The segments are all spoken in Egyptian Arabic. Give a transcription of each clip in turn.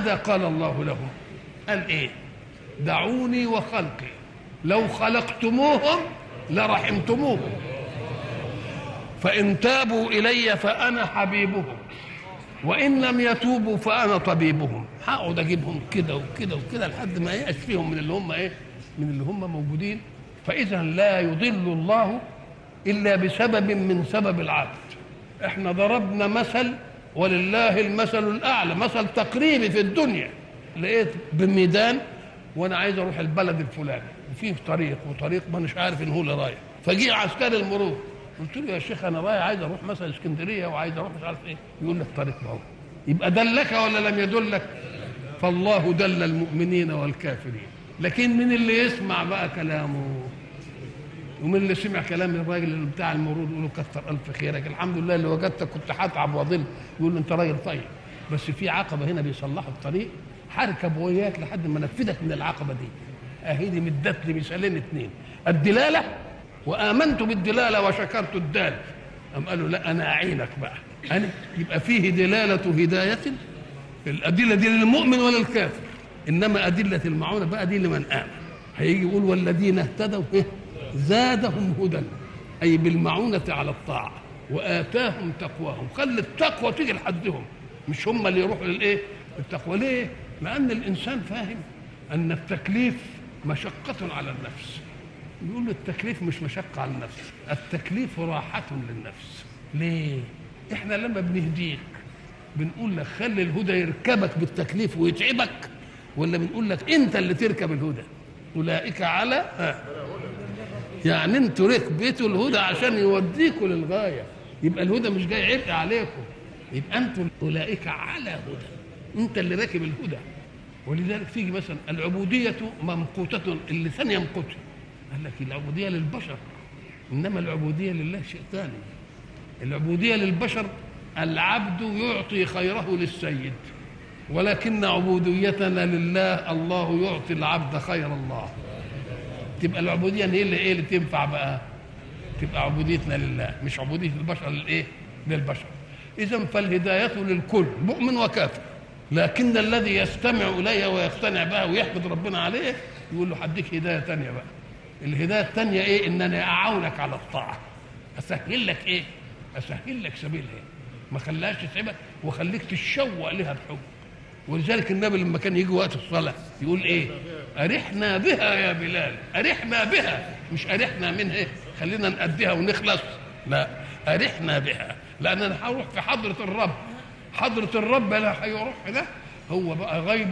ماذا قال الله لهم قال ايه دعوني وخلقي لو خلقتموهم لرحمتموهم فإن تابوا إلي فأنا حبيبهم وإن لم يتوبوا فأنا طبيبهم هقعد أجيبهم كده وكده وكده لحد ما يأس فيهم من اللي هم إيه من اللي هم موجودين فإذا لا يضل الله إلا بسبب من سبب العبد احنا ضربنا مثل ولله المثل الأعلى مثل تقريبي في الدنيا لقيت بميدان وانا عايز اروح البلد الفلاني وفيه طريق وطريق ما مش عارف ان هو اللي رايح فجي عسكري المرور قلت له يا شيخ انا رايح عايز اروح مثلا اسكندريه وعايز اروح مش عارف ايه يقول لي الطريق ده يبقى دلك ولا لم يدلك فالله دل المؤمنين والكافرين لكن من اللي يسمع بقى كلامه ومن اللي سمع كلام الراجل بتاع المرور يقول له كثر الف خيرك الحمد لله اللي وجدتك كنت هتعب واضل يقول له انت راجل طيب بس في عقبه هنا بيصلحوا الطريق هركب وياك لحد ما انفذك من العقبه دي اهي دي مدت لي مثالين اثنين الدلاله وامنت بالدلاله وشكرت الدال قام قالوا لا انا اعينك بقى انا يبقى فيه دلاله هدايه الادله دي للمؤمن وللكافر انما ادله المعونه بقى دي لمن امن هيجي يقول والذين اهتدوا إيه؟ زادهم هدى اي بالمعونه على الطاعه واتاهم تقواهم خلي التقوى تيجي لحدهم مش هم اللي يروحوا للايه التقوى ليه لان الانسان فاهم ان التكليف مشقه على النفس يقول له التكليف مش مشقه على النفس التكليف راحه للنفس ليه احنا لما بنهديك بنقول لك خلي الهدى يركبك بالتكليف ويتعبك ولا بنقول لك انت اللي تركب الهدى اولئك على آه. يعني انتوا ركبتوا الهدى عشان يوديكوا للغايه يبقى الهدى مش جاي عبء عليكم يبقى انتوا اولئك على هدى انت اللي راكب الهدى ولذلك تيجي مثلا العبوديه ممقوته اللسان يمقته قال لك العبوديه للبشر انما العبوديه لله شيء ثاني العبوديه للبشر العبد يعطي خيره للسيد ولكن عبوديتنا لله الله يعطي العبد خير الله تبقى العبوديه هي اللي ايه اللي تنفع بقى تبقى عبوديتنا لله مش عبوديه البشر للايه للبشر اذا فالهدايه للكل مؤمن وكافر لكن الذي يستمع اليها ويقتنع بها ويحمد ربنا عليه يقول له هديك هدايه ثانيه بقى الهدايه الثانيه ايه ان انا اعاونك على الطاعه اسهل لك ايه اسهل لك سبيلها إيه؟ ما خلاش تتعبك وخليك تتشوق لها بحب ولذلك النبي لما كان يجي وقت الصلاه يقول ايه ارحنا بها يا بلال ارحنا بها مش ارحنا منها إيه؟ خلينا نأديها ونخلص لا ارحنا بها لان انا هروح في حضره الرب حضره الرب لا هيروح ده هو بقى غيب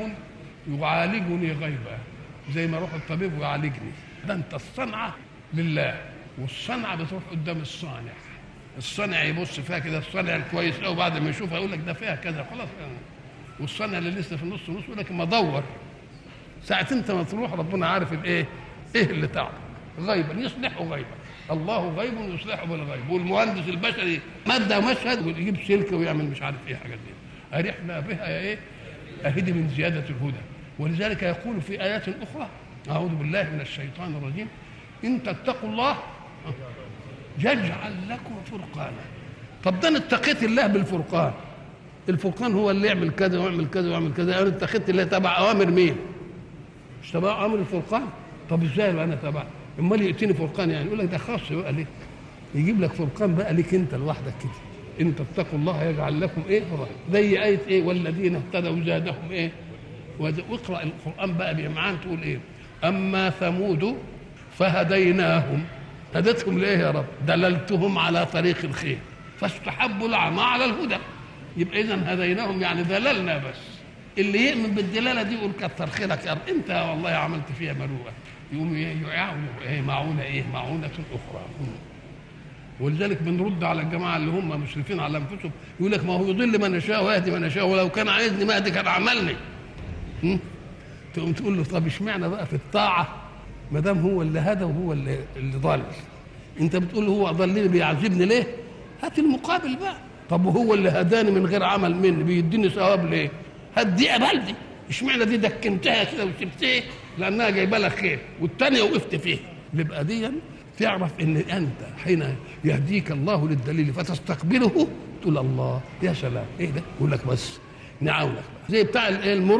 يعالجني غيبا زي ما اروح الطبيب ويعالجني ده انت الصنعه لله والصنعه بتروح قدام الصانع الصانع يبص فيها كده الصانع الكويس قوي بعد ما يشوفها يقول لك ده فيها كذا خلاص يعني. والصانع اللي لسه في النص نص يقول لك ما دور ساعة انت ما تروح ربنا عارف الايه ايه اللي تعب غيبا يصلحه غيبا الله غيب يصلحه بالغيب والمهندس البشري ماده مشهد ويجيب سلك ويعمل مش عارف ايه حاجات دي ارحنا بها يا ايه اهدي من زياده الهدى ولذلك يقول في ايات اخرى اعوذ بالله من الشيطان الرجيم ان تتقوا الله يجعل لكم فرقانا طب ده انا اتقيت الله بالفرقان الفرقان هو اللي يعمل كذا ويعمل كذا ويعمل كذا انا اتخذت الله تبع اوامر مين؟ مش تبع اوامر الفرقان طب ازاي انا تبع امال ياتيني فرقان يعني يقول لك ده خاص بقى ليك يجيب لك فرقان بقى ليك انت لوحدك كده ان تتقوا الله يجعل لكم ايه زي ايه ايه والذين اهتدوا زادهم ايه واقرا القران بقى بمعان تقول ايه اما ثمود فهديناهم هدتهم ليه يا رب دللتهم على طريق الخير فاستحبوا العمى على الهدى يبقى اذا هديناهم يعني دللنا بس اللي يؤمن بالدلاله دي يقول كتر خيرك يا رب انت والله عملت فيها مروءه يقوم يعاونوا ايه معونه ايه معونه اخرى ولذلك بنرد على الجماعه اللي هم مسرفين على انفسهم يقول لك ما هو يضل من يشاء ويهدي من يشاء ولو كان عايزني مهدي كان عملني تقوم تقول له طب اشمعنى بقى في الطاعه ما دام هو اللي هدى وهو اللي اللي ضل انت بتقول هو ضلني بيعذبني ليه؟ هات المقابل بقى طب وهو اللي هداني من غير عمل مني بيديني ثواب ليه؟ هات دي قبل دي اشمعنى دي دكنتها كده وسبتها لانها جايبه لك خير والثانيه وقفت فيها يبقى دي تعرف ان انت حين يهديك الله للدليل فتستقبله تقول الله يا سلام ايه ده؟ يقول لك بس نعاونك زي بتاع المر